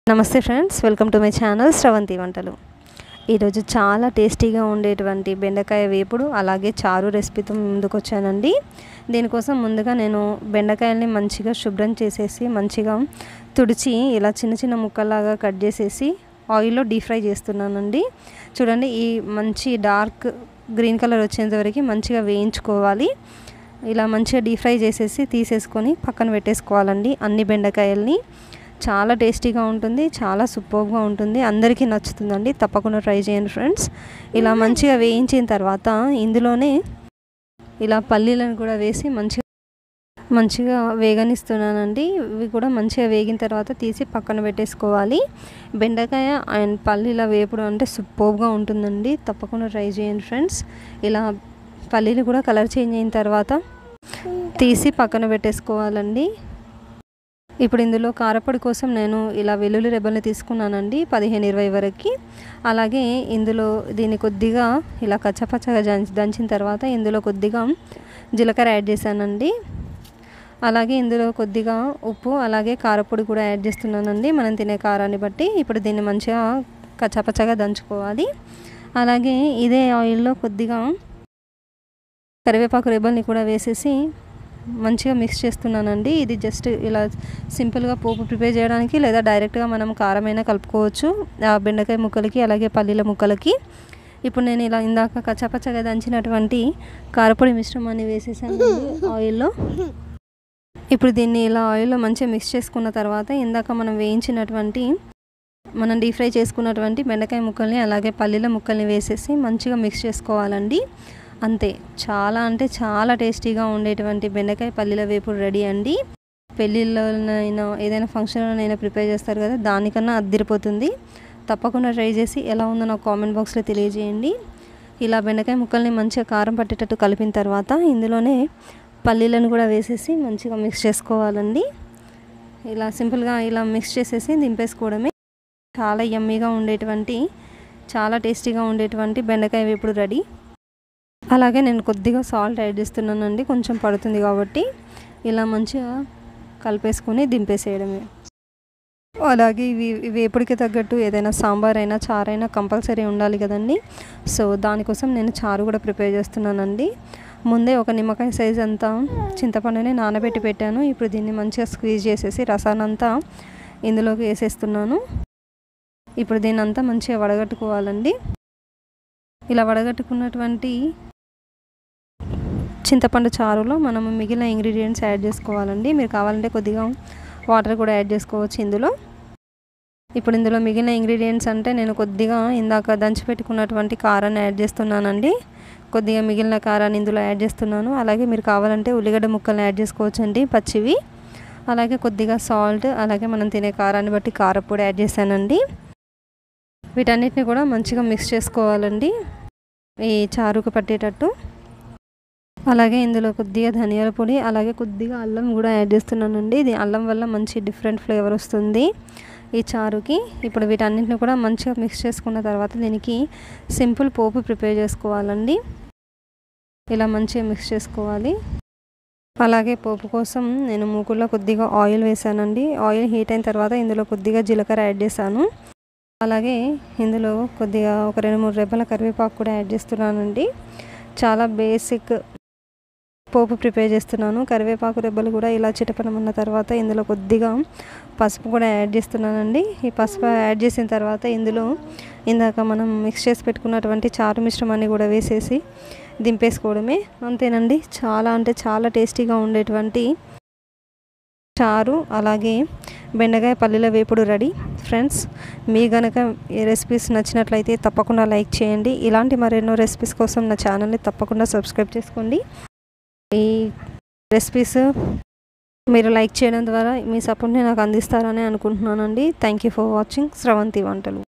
నమస్తే friends welcome to my channel Sravanthi వంటలు ఈరోజు చాలా టేస్టీగా ఉండేటువంటి బెండకాయ వేపుడు అలాగే చారు రెసిపీతో ముందుకు వచ్చానండి దీనికోసం ముందుగా నేను బెండకాయల్ని మంచిగా శుభ్రం చేసేసి మంచిగా తుడిచి ఇలా చిన్న చిన్న ముక్కలాగా కట్ చేసేసి ఆయిల్లో డీప్ ఫ్రై చేస్తున్నానండి చూడండి ఈ మంచి డార్క్ గ్రీన్ కలర్ వచ్చేంత వరకు మంచిగా వేయించుకోవాలి ఇలా మంచిగా డీప్ ఫ్రై చేసేసి తీసేసుకొని పక్కన పెట్టేసుకోవాలండి అన్ని బెండకాయల్ని చాలా టేస్టీగా ఉంటుంది చాలా సూపర్గా ఉంటుంది అందరికీ నచ్చుతుందండి తప్పకుండా ట్రై చేయండి ఫ్రెండ్స్ ఇలా మంచిగా వేయించిన తర్వాత ఇందులోనే ఇలా పల్లీలను కూడా వేసి మంచిగా మంచిగా వేగనిస్తున్నానండి ఇవి కూడా మంచిగా వేగిన తర్వాత తీసి పక్కన పెట్టేసుకోవాలి బెండకాయ అండ్ పల్లీల వేపుడు అంటే సూపర్గా ఉంటుందండి తప్పకుండా ట్రై చేయండి ఫ్రెండ్స్ ఇలా పల్లీలు కూడా కలర్ చేంజ్ అయిన తర్వాత తీసి పక్కన పెట్టేసుకోవాలండి ఇప్పుడు ఇందులో కారపొడి కోసం నేను ఇలా వెల్లుల్లి రెబ్బల్ని తీసుకున్నానండి పదిహేను ఇరవై వరకు అలాగే ఇందులో దీన్ని కొద్దిగా ఇలా కచ్చపచ్చగా దంచిన తర్వాత ఇందులో కొద్దిగా జీలకర్ర యాడ్ చేశానండి అలాగే ఇందులో కొద్దిగా ఉప్పు అలాగే కారపొడి కూడా యాడ్ చేస్తున్నానండి మనం తినే కారాన్ని బట్టి ఇప్పుడు దీన్ని మంచిగా కచ్చపచ్చగా దంచుకోవాలి అలాగే ఇదే ఆయిల్లో కొద్దిగా కరివేపాకు రెబ్బల్ని కూడా వేసేసి మంచిగా మిక్స్ చేస్తున్నానండి ఇది జస్ట్ ఇలా సింపుల్గా పోపు ప్రిపేర్ చేయడానికి లేదా డైరెక్ట్గా మనం కారమైనా కలుపుకోవచ్చు ఆ బెండకాయ ముక్కలకి అలాగే పల్లీల ముక్కలకి ఇప్పుడు నేను ఇలా ఇందాక కచ్చపచ్చగా దంచినటువంటి కారపొడి మిశ్రమాన్ని వేసేసాను ఆయిల్లో ఇప్పుడు దీన్ని ఇలా ఆయిల్లో మంచిగా మిక్స్ చేసుకున్న తర్వాత ఇందాక మనం వేయించినటువంటి మనం డీప్ ఫ్రై చేసుకున్నటువంటి బెండకాయ ముక్కల్ని అలాగే పల్లీల ముక్కల్ని వేసేసి మంచిగా మిక్స్ చేసుకోవాలండి అంతే చాలా అంటే చాలా టేస్టీగా ఉండేటువంటి బెండకాయ పల్లీల వేపుడు రెడీ అండి పెళ్ళిళ్ళనైనా ఏదైనా ఫంక్షన్లోనైనా ప్రిపేర్ చేస్తారు కదా దానికన్నా అద్దిరిపోతుంది తప్పకుండా ట్రై చేసి ఎలా ఉందో నాకు కామెంట్ బాక్స్లో తెలియజేయండి ఇలా బెండకాయ ముక్కల్ని మంచిగా కారం పట్టేటట్టు కలిపిన తర్వాత ఇందులోనే పల్లీలను కూడా వేసేసి మంచిగా మిక్స్ చేసుకోవాలండి ఇలా సింపుల్గా ఇలా మిక్స్ చేసేసి దింపేసుకోవడమే చాలా యమ్మీగా ఉండేటువంటి చాలా టేస్టీగా ఉండేటువంటి బెండకాయ వేపుడు రెడీ అలాగే నేను కొద్దిగా సాల్ట్ యాడ్ చేస్తున్నానండి కొంచెం పడుతుంది కాబట్టి ఇలా మంచిగా కలిపేసుకొని దింపేసేయడమే అలాగే ఇవి వేపుడికి తగ్గట్టు ఏదైనా సాంబార్ అయినా చారైనా కంపల్సరీ ఉండాలి కదండి సో దానికోసం నేను చారు కూడా ప్రిపేర్ చేస్తున్నానండి ముందే ఒక నిమ్మకాయ సైజ్ అంతా చింతపండుని నానబెట్టి పెట్టాను ఇప్పుడు దీన్ని మంచిగా స్క్వీజ్ చేసేసి రసానంతా ఇందులోకి వేసేస్తున్నాను ఇప్పుడు దీన్ని అంతా మంచిగా వడగట్టుకోవాలండి ఇలా వడగట్టుకున్నటువంటి చింతపండు చారులో మనము మిగిలిన ఇంగ్రీడియంట్స్ యాడ్ చేసుకోవాలండి మీరు కావాలంటే కొద్దిగా వాటర్ కూడా యాడ్ చేసుకోవచ్చు ఇందులో ఇప్పుడు ఇందులో మిగిలిన ఇంగ్రీడియంట్స్ అంటే నేను కొద్దిగా ఇందాక దంచి పెట్టుకున్నటువంటి కారాన్ని యాడ్ చేస్తున్నానండి కొద్దిగా మిగిలిన కారాన్ని ఇందులో యాడ్ చేస్తున్నాను అలాగే మీరు కావాలంటే ఉల్లిగడ్డ ముక్కల్ని యాడ్ చేసుకోవచ్చండి పచ్చివి అలాగే కొద్దిగా సాల్ట్ అలాగే మనం తినే కారాన్ని బట్టి కారపొడి యాడ్ చేశానండి వీటన్నిటిని కూడా మంచిగా మిక్స్ చేసుకోవాలండి ఈ చారుకు పట్టేటట్టు అలాగే ఇందులో కొద్దిగా ధనియాల పొడి అలాగే కొద్దిగా అల్లం కూడా యాడ్ చేస్తున్నానండి ఇది అల్లం వల్ల మంచి డిఫరెంట్ ఫ్లేవర్ వస్తుంది ఈ చారుకి ఇప్పుడు వీటన్నిటిని కూడా మంచిగా మిక్స్ చేసుకున్న తర్వాత దీనికి సింపుల్ పోపు ప్రిపేర్ చేసుకోవాలండి ఇలా మంచిగా మిక్స్ చేసుకోవాలి అలాగే పోపు కోసం నేను మూకుల్లో కొద్దిగా ఆయిల్ వేసానండి ఆయిల్ హీట్ అయిన తర్వాత ఇందులో కొద్దిగా జీలకర్ర యాడ్ చేశాను అలాగే ఇందులో కొద్దిగా ఒక రెండు మూడు రెబ్బల కరివేపాకు కూడా యాడ్ చేస్తున్నానండి చాలా బేసిక్ పోపు ప్రిపేర్ చేస్తున్నాను కరివేపాకు రెబ్బలు కూడా ఇలా చిటపనమన్న తర్వాత ఇందులో కొద్దిగా పసుపు కూడా యాడ్ చేస్తున్నానండి ఈ పసుపు యాడ్ చేసిన తర్వాత ఇందులో ఇందాక మనం మిక్స్ చేసి పెట్టుకున్నటువంటి చారు మిశ్రమాన్ని కూడా వేసేసి దింపేసుకోవడమే అంతేనండి చాలా అంటే చాలా టేస్టీగా ఉండేటువంటి చారు అలాగే బెండకాయ పల్లీల వేపుడు రెడీ ఫ్రెండ్స్ మీ గనక ఈ రెసిపీస్ నచ్చినట్లయితే తప్పకుండా లైక్ చేయండి ఇలాంటి మరెన్నో రెసిపీస్ కోసం నా ఛానల్ని తప్పకుండా సబ్స్క్రైబ్ చేసుకోండి ఈ రెసిపీస్ మీరు లైక్ చేయడం ద్వారా మీ సపోర్ట్ని నాకు అందిస్తారని అనుకుంటున్నానండి thank you for watching Sravanthi వంటలు